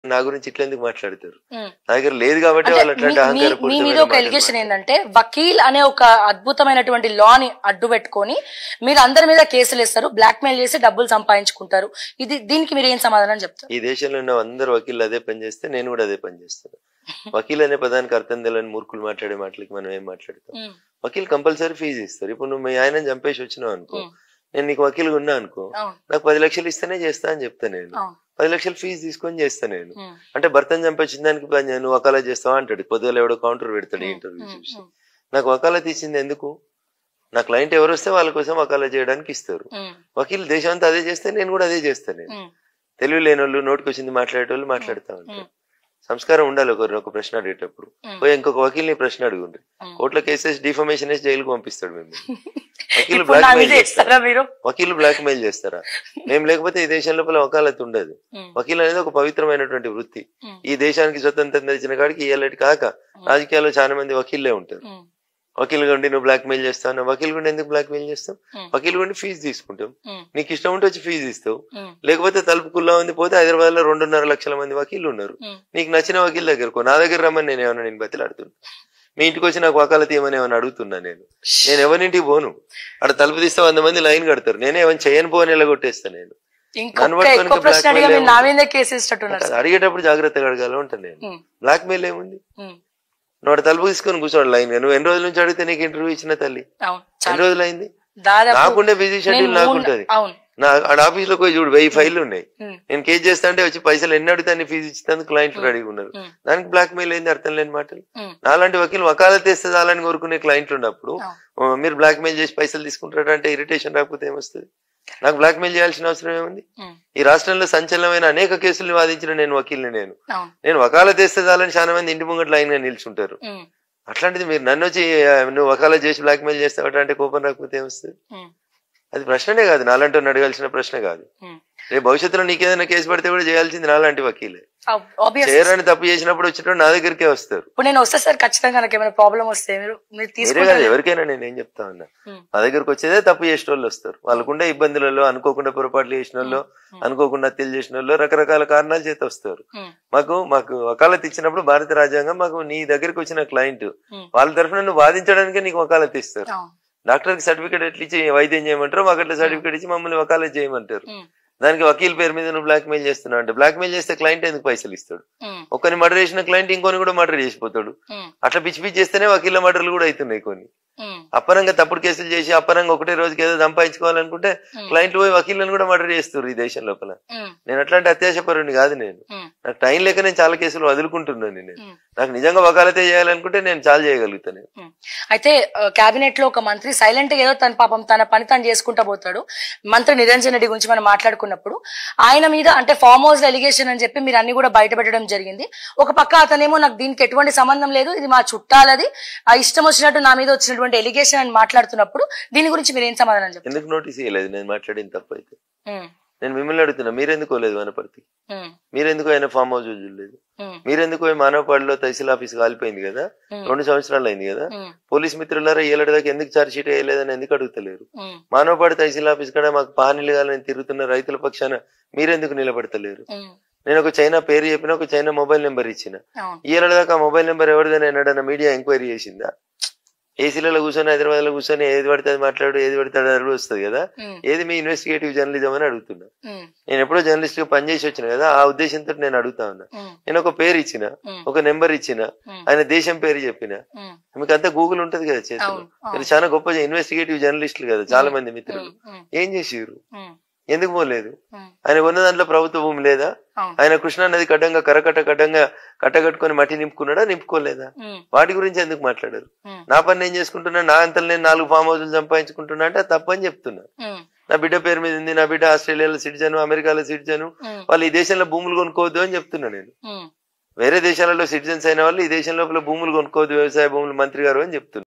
నా గురించి ఇట్లా ఎందుకు మాట్లాడతారు ఉమ్. నా దగ్గర లేదు కాబట్టి అంటే వాళ్ళు మీ- అట్లాంటి మీ- అహంకార మీ మీద ఒక ఎలిగేషన్ పూరితమైన ఏంటంటే వకీల్ అనే ఒక అద్భుతమైనటువంటి లాని అడ్డు పెట్టుకొని మీరు అందరి మీద కేసులు వేస్తారు బ్లాక్ మెయిల్ చేసి డబ్బులు సంపాదించుకుంటారు ఇది దీనికి మీరు ఏం సమాధానం చెప్తారు ఈ దేశంలో ఉన్న అందరు వకీళ్ళు అదే పని చేస్తే నేను కూడా అదే పని చేస్తాను వకీల్ అనే పదానికి అర్థం తెలియని మూర్ఖులు మాట్లాడే మాటలకి మనం ఏం మాట్లాడతాం ఉమ్, వకీల్ కంపల్సరీ ఫీజు ఇస్తారు ఇప్పుడు నువ్వు మీ ఆయన చంపేసి వచ్చినావు అనుకో ఉమ్, నేను నీకు వకీలుగా ఉన్నా అనుకో అవును నాకు పది లక్షలు ఇస్తేనే చేస్తా అని చెప్తా నేను అవును పది లక్షలు ఫీజు తీసుకొని చేస్తా నేను ఉమ్, అంటే భర్తను చంపొచ్చిన దానికి పని చేయను, నువ్వు వకాలత్ చేస్తావా అంటాడు పొద్దుగల ఎవడో కౌంటర్ పెడతాడు ఉమ్, ఇంటర్వ్యూ ఉమ్, చూసి ఉమ్, నాకు వకాలత్ ఇచ్చింది ఎందుకు నా క్లయింట్ ఎవరు వస్తే వాళ్ళ కోసం వకాలత్ చేయడానికి ఇస్తారు ఉమ్, వకీలు దేశం అంతా అదే చేస్తే నేను కూడా అదే చేస్తాను నేను ఉమ్, తెలివి లేని వాళ్ళు నోటికి వచ్చింది మాట్లాడేటోళ్ళు మాట్లాడుతూ ఉంటారు ఉమ్, సంస్కారం ఉండాలి ఒకరిని ఒక ప్రశ్న అడిగేటప్పుడు ఉమ్. పోయి ఇంకొక వకీల్ని ప్రశ్న అడుగుండ్రి ఉమ్. కోర్టులో కేసెస్ డిఫర్మేషన్ వేసి జైలుకు పంపిస్తాడు మేము వకీలు ఇప్పుడు నా బ్లాక్ మీద మెయిల్ చేస్తారా వేస్తారా మీరు వకీలు బ్లాక్ మెయిల్ చేస్తారా మేము లేకపోతే ఈ దేశం లోపల వకాలత్ ఉండదు ఉమ్, వకీల్ అనేది ఒక పవిత్రమైనటువంటి వృత్తి ఉమ్, ఈ దేశానికి స్వతంత్రం తెచ్చిన కాడికి ఇయ్యాలటి కాక రాజకీయాల్లో చాలా మంది వకీల్లే ఉంటారు ఉమ్, వకీల్ గుండి నువ్వు బ్లాక్ మెయిల్ చేస్తావు వకీల్ గుండి ఎందుకు బ్లాక్ మెయిల్ చేస్తావు ఉమ్, వకీల్ గుండి ఫీజు తీసుకుంటాం ఉమ్, నీకు ఇష్టం ఉంటే వచ్చి ఫీజు ఇస్తావు ఉమ్, లేకపోతే తలుపుకుల్లో ఉంది పోతే హైదరాబాద్ లో రెండున్నర లక్షల మంది వకీళ్ళు ఉన్నారు ఉమ్, నీకు నచ్చిన వకీల్ దగ్గరకు నా దగ్గర రమ్మని నేను ఏమన్నా నేను బతిలాడుతున్నా మీ ఇంటికి వచ్చి నాకు వకాలత్ ఏమని ఏమని అడుగుతున్నా నేను నేను ఎవరింటికి పోను అక్కడ తలుపు తీస్తే వంద మంది లైన్ కడతారు నేనే ఏమని చేయను పోని ఎలాగొట్టేస్తా నేను నన్ను ఇంకొక పట్టుకొని ఎక్కువ ఇంకా ప్రశ్న blackmail అడిగా మీరు నా ఏముంది? మీద కేసు వేసేటట్టున్నారు సార్. అడిగేటప్పుడు జాగ్రత్తగా అడగాలి ఉంటాను నేను ఉమ్, బ్లాక్ మెయిల్ ఏముంది ఉమ్, నువ్వు అక్కడ తలుపు తీసుకొని కూర్చోండి లైన్ నువ్వు ఎన్ని రోజుల నుంచి అడిగితే నీకు ఇంటర్వ్యూ ఇచ్చిన తల్లి అవును ఎన్ని చాలా రోజులు అయింది దాదాపు నాకుండే బిజీ నేను షెడ్యూల్ మూడు- నాకుంటది అవును నా ఆడ ఆఫీస్ లో పోయి చూడు వెయ్యి ఫైళ్లు ఉన్నాయి ఉమ్, నేను కేసు చేస్తా అంటే వచ్చి పైసలు ఎన్ని అడిగితే అన్ని ఫీజు ఇచ్చేందుకు క్లయింట్ రెడీగా ఉన్నారు ఉమ్, దానికి బ్లాక్ మెయిల్ అయింది అర్థం లేని మాటలు ఉమ్, నాలాంటి వకీలు వకాలత్ తెస్తే చాలని కోరుకునే క్లయింట్లు ఉన్నప్పుడు అవును. ఆ, మీరు బ్లాక్ మెయిల్ చేసి పైసలు తీసుకుంటారు అంటే ఇరిటేషన్ రాకపోతే ఏమొస్తుంది నాకు బ్లాక్ మెయిల్ చేయాల్సిన అవసరం ఏముంది ఉమ్, ఈ రాష్ట్రంలో సంచలనమైన అనేక కేసులు వాదించిన నేను వకీల్ని నేను అవును నేను వకాలత్ తెస్తే చాలని చాలా మంది ఇంటి ముంగట లైన్ గా నిల్చుంటారు ఉమ్, అట్లాంటిది మీరు నన్ను వచ్చి ఆ, నువ్వు వకాలత్ చేసి బ్లాక్ మెయిల్ చేస్తావట అంటే కోపం రాకపోతే ఏమొస్తుంది ఉమ్, అది ప్రశ్ననే కాదు నాలంటి వాడిని అడగాల్సిన ప్రశ్న కాదు ఉమ్. రేపు భవిష్యత్తులో నీకేదైనా కేసు పడితే కూడా చేయాల్సింది నాలాంటి వకీలే Ob- obvious. చేయరని తప్పు చేసినప్పుడు వచ్చేటప్పుడు నా దగ్గరికే వస్తారు ఇప్పుడు నేను వస్తే సార్ ఖచ్చితంగా నాకు ఏమైనా ప్రాబ్లం వస్తే మీరు మీరు మీరే తీసుకుంటారు కాదు ఎవరికైనా నేను ఏం చెప్తా ఉన్నా ఉమ్, మా దగ్గరకు వచ్చేదే తప్పు చేసిన వాళ్ళు వస్తారు వాళ్ళకుండే ఇబ్బందులలో అనుకోకుండా పొరపాట్లు చేసిన వాళ్ళు అనుకోకుండా హత్యలు చేసిన వాళ్ళు రకరకాల కారణాల చేత వస్తారు ఉమ్, మాకు మాకు వకాలత్ ఇచ్చినప్పుడు భారత రాజ్యాంగం మాకు నీ దగ్గరికి వచ్చిన క్లయింట్ ఉమ్, వాళ్ళ తరఫున నువ్వు వాదించడానికి నీకు వకాలత్ ఇస్తారు అవును డాక్టర్ కి సర్టిఫికేట్ ఎట్లా ఇచ్చి వైద్యం చేయమంటారు మాకు అట్లా సర్టిఫికేట్ ఇచ్చి మమ్మల్ని వకాలత్ చేయమంటారు ఉమ్, దానికి వకీల్ పేరు మీద నువ్వు బ్లాక్ మెయిల్ చేస్తున్నావు అంటే బ్లాక్ మెయిల్ చేస్తే క్లయింట్ ఎందుకు పైసలు ఇస్తాడు ఉమ్, ఒక్కని మర్డర్ చేసిన క్లయింట్ ఇంకొని కూడా మర్డర్ చేసిపోతాడు ఉమ్, అట్లా పిచ్చి పిచ్చి చేస్తేనే వకీళ్ళ మర్డర్లు కూడా అవుతున్నాయి కొన్ని ఉమ్, అప్పనంగా తప్పుడు కేసులు చేసి అప్పనంగా ఒకటే రోజుకి ఏదో సంపాదించుకోవాలనుకుంటే ఉమ్, క్లయింట్లు పోయి వకీళ్ళని కూడా మర్డర్ చేస్తారు ఈ దేశం లోపల ఉమ్, నేను అట్లాంటి అత్యాశపరుని కాదు నేను ఉమ్, నాకు టైం లేక నేను చాలా కేసులు వదులుకుంటున్నాను నేను ఉమ్. నాకు నిజంగా వకాలతే చేయాలనుకుంటే నేను చాలా చేయగలుగుతాను ఉమ్. అయితే కేబినెట్ లో ఒక మంత్రి సైలెంట్ గా ఏదో తన పాపం తన పని తను చేసుకుంటా పోతాడు మంత్రి నిరంజన్ రెడ్డి గురించి మనం మాట్లాడుకున్నప్పుడు ఆయన మీద అంటే ఫామ్ హౌస్ ఎలిగేషన్ అని చెప్పి మీరు అన్ని కూడా బయట పెట్టడం జరిగింది ఒక పక్క అతనేమో నాకు దీనికి ఎటువంటి సంబంధం లేదు ఇది మా చుట్టాలది ఆ ఇష్టం వచ్చినట్టు నా మీద వచ్చినటువంటి ఎలిగేషన్ అని మాట్లాడుతున్నప్పుడు దీని గురించి మీరు ఏం సమాధానం చెప్తారు ఎందుకు నోటీస్ చేయలేదు నేను మాట్లాడిన తప్పు అయితే ఉమ్, నేను మిమ్మల్ని అడుగుతున్నా మీరెందుకోలేదు వనపర్తి ఉమ్, మీరెందుకు ఆయన ఫామ్ హౌస్ చూడలేదు ఉమ్, మీరెందుకు పోయి మానవపాడులో తహసీల్ ఆఫీస్ కాలిపోయింది కదా ఉమ్, రెండు సంవత్సరాలు అయింది కదా ఉమ్, పోలీస్ మిత్రులారా ఏళ్ళ దాకా ఎందుకు ఛార్జ్ షీట్ వేయలేదని ఎందుకు అడుగుతలేరు ఉమ్, మానవపాడు తహసీల్ ఆఫీస్ కూడా మాకు పానీలు కాలని తిరుగుతున్న రైతుల పక్షాన మీరెందుకు నిలబడతలేరు ఉమ్, నేను ఒక చైనా పేరు చెప్పిన ఒక చైనా మొబైల్ నెంబర్ ఇచ్చిన అవును ఈ ఏళ్ళ దాకా ఆ మొబైల్ నెంబర్ ఎవరిదని ఎన్నడన్నా మీడియా ఎంక్వైరీ చేసిందా ఏసీలలో కూర్చొని హైదరాబాద్ లో కూర్చొని ఏది పడితే అది మాట్లాడు ఏది పడితే అది అడుగు వస్తుంది కదా ఉమ్, ఏది మీ ఇన్వెస్టిగేటివ్ జర్నలిజం అని అడుగుతున్నా ఉమ్, నేను ఎప్పుడో జర్నలిస్ట్ గా పనిచేసి వచ్చిన కదా ఆ ఉద్దేశంతో నేను అడుగుతా ఉన్నా ఉమ్, నేను ఒక పేరు ఇచ్చిన ఉమ్, ఒక నెంబర్ ఇచ్చిన ఉమ్, ఆయన దేశం పేరు చెప్పిన ఉమ్, మీకు అంతా గూగుల్ ఉంటది కదా చేతిలో అవును, అవును. మీరు చాలా గొప్ప ఇన్వెస్టిగేటివ్ జర్నలిస్టులు కదా చాలా మంది మిత్రులు ఉమ్, ఉమ్, ఏం చేసిర్రు ఉమ్, ఎందుకు పోలేదు ఉమ్, ఆయన ఉన్న దాంట్లో ప్రభుత్వ భూమి లేదా అవును ఆయన కృష్ణా నది కడ్డంగా కరకట్ట కడ్డంగా కట్టగట్టుకొని మట్టి నింపుకున్నాడా నింపుకోలేదా ఉమ్, వాటి గురించి ఎందుకు మాట్లాడారు ఉమ్, నా పని నేను చేసుకుంటున్నా నా అంతలో నేను నాలుగు ఫామ్ హౌస్లు సంపాదించుకుంటున్నా అంటే అది తప్పని చెప్తున్నా ఉమ్, నా బిడ్డ పేరు మీద ఉంది నా బిడ్డ ఆస్ట్రేలియాలో సిటిజన్ అమెరికాలో సిటిజన్ ఉమ్, వాళ్ళు ఈ దేశంలో భూములు కొనుక్కోవద్దు అని చెప్తున్నా నేను ఉమ్. వేరే దేశాలలో సిటిజన్స్ అయిన వాళ్ళు ఈ దేశం లోపల భూములు కొనుక్కోవద్దు వ్యవసాయ భూములు మంత్రి గారు అని చెప్తున్నా